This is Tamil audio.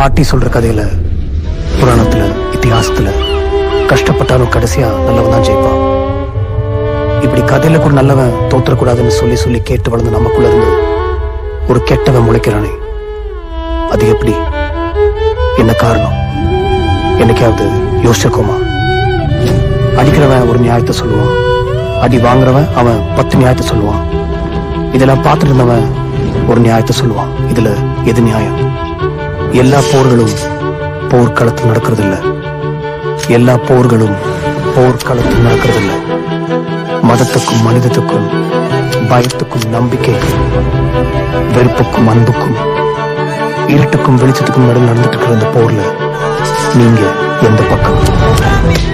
பாட்டி சொல்ற கதையில புராணத்துல இத்திஹாசத்துல கஷ்டப்பட்டாலும் கடைசியா நல்லவன் தான் ஜெயிப்பான் இப்படி கதையில கூட நல்லவன் தோத்துறக்கூடாதுன்னு சொல்லி சொல்லி கேட்டு வளர்ந்து நமக்குள்ள இருந்து ஒரு கெட்டவன் முளைக்கிறானே அது எப்படி என்ன காரணம் என்னைக்காவது யோசிச்சிருக்கோமா அடிக்கிறவன் ஒரு நியாயத்தை சொல்லுவான் அடி வாங்குறவன் அவன் பத்து நியாயத்தை சொல்லுவான் இதெல்லாம் பார்த்துட்டு இருந்தவன் ஒரு நியாயத்தை சொல்லுவான் இதுல எது நியாயம் எல்லா போர்களும் போர்க்களத்தில் நடக்கிறது இல்ல எல்லா போர்களும் போர்க்களத்தில் நடக்கிறது இல்ல மதத்துக்கும் மனிதத்துக்கும் பயத்துக்கும் நம்பிக்கைக்கும் வெறுப்புக்கும் அன்புக்கும் இருட்டுக்கும் வெளிச்சத்துக்கும் நடுவில் நடந்துட்டு இருக்கிற இந்த போர்ல நீங்க எந்த பக்கம்